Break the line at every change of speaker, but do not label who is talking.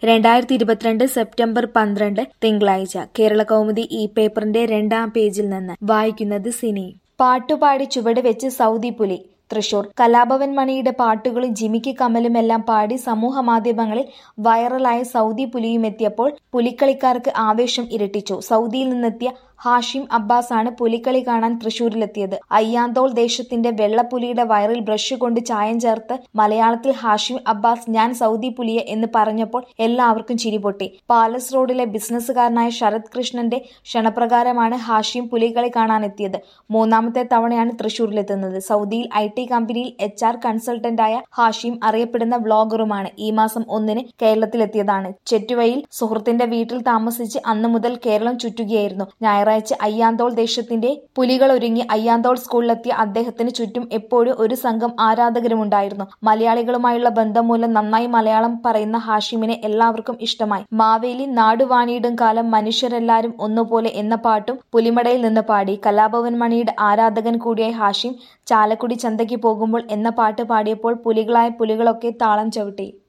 രണ്ടായിരത്തി ഇരുപത്തിരണ്ട് സെപ്റ്റംബർ പന്ത്രണ്ട് തിങ്കളാഴ്ച കേരള കൗമുദി ഈ പേപ്പറിന്റെ രണ്ടാം പേജിൽ നിന്ന് വായിക്കുന്നത് സിനി പാട്ടുപാടി ചുവട് വെച്ച് സൗദി പുലി തൃശൂർ കലാഭവൻ മണിയുടെ പാട്ടുകളും ജിമിക്ക് കമലുമെല്ലാം പാടി സമൂഹ മാധ്യമങ്ങളിൽ വൈറലായ സൗദി പുലിയുമെത്തിയപ്പോൾ പുലിക്കളിക്കാർക്ക് ആവേശം ഇരട്ടിച്ചു സൗദിയിൽ നിന്നെത്തിയ ഹാഷിം അബ്ബാസാണ് പുലിക്കളി കാണാൻ തൃശൂരിലെത്തിയത് അയ്യാന്തോൾ ദേശത്തിന്റെ വെള്ളപ്പുലിയുടെ വയറിൽ ബ്രഷ് കൊണ്ട് ചായം ചേർത്ത് മലയാളത്തിൽ ഹാഷിം അബ്ബാസ് ഞാൻ സൗദി പുലിയെ എന്ന് പറഞ്ഞപ്പോൾ എല്ലാവർക്കും ചിരിപൊട്ടി പാലസ് റോഡിലെ ബിസിനസ്സുകാരനായ ശരത് കൃഷ്ണന്റെ ക്ഷണപ്രകാരമാണ് ഹാഷിം പുലികളി കാണാനെത്തിയത് മൂന്നാമത്തെ തവണയാണ് തൃശൂരിലെത്തുന്നത് സൗദിയിൽ ഐ ടി കമ്പനിയിൽ എച്ച് ആർ കൺസൾട്ടന്റായ ഹാഷിം അറിയപ്പെടുന്ന വ്ളോഗറുമാണ് ഈ മാസം ഒന്നിന് കേരളത്തിലെത്തിയതാണ് ചെറ്റുവയിൽ സുഹൃത്തിന്റെ വീട്ടിൽ താമസിച്ച് അന്നു മുതൽ കേരളം ചുറ്റുകയായിരുന്നു ഞായറാഴ്ച അയ്യാന്തോൾ ദേശത്തിന്റെ പുലികൾ ഒരുങ്ങി അയ്യാന്തോൾ സ്കൂളിലെത്തിയ അദ്ദേഹത്തിന് ചുറ്റും എപ്പോഴും ഒരു സംഘം ആരാധകരുമുണ്ടായിരുന്നു മലയാളികളുമായുള്ള ബന്ധം മൂലം നന്നായി മലയാളം പറയുന്ന ഹാഷിമിനെ എല്ലാവർക്കും ഇഷ്ടമായി മാവേലി നാടുവാണിയിടും കാലം മനുഷ്യരെല്ലാരും ഒന്നുപോലെ എന്ന പാട്ടും പുലിമടയിൽ നിന്ന് പാടി കലാഭവൻ മണിയുടെ ആരാധകൻ കൂടിയായ ഹാഷിം ചാലക്കുടി ചന്തയ്ക്ക് പോകുമ്പോൾ എന്ന പാട്ട് പാടിയപ്പോൾ പുലികളായ പുലികളൊക്കെ താളം ചവിട്ടി